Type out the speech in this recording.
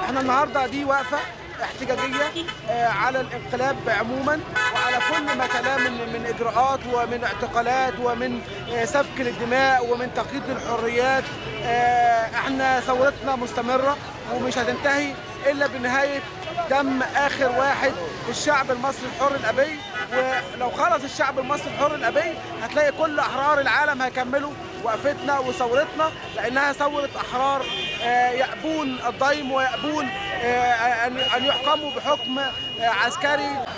احنا النهارده دي وقفه احتجاجيه آه، على الانقلاب عموما وعلى كل ما تلاه من من اجراءات ومن اعتقالات ومن آه، سفك للدماء ومن تقييد للحريات آه، احنا ثورتنا مستمره ومش هتنتهي الا بنهايه دم اخر واحد في الشعب المصري الحر الابي ولو خلص الشعب المصري الحر الابي هتلاقي كل احرار العالم هيكملوا وقفتنا وثورتنا لانها ثوره احرار آه، يأبون الضيم ويأبون آه، ان أن يحكموا بحكم آه، عسكري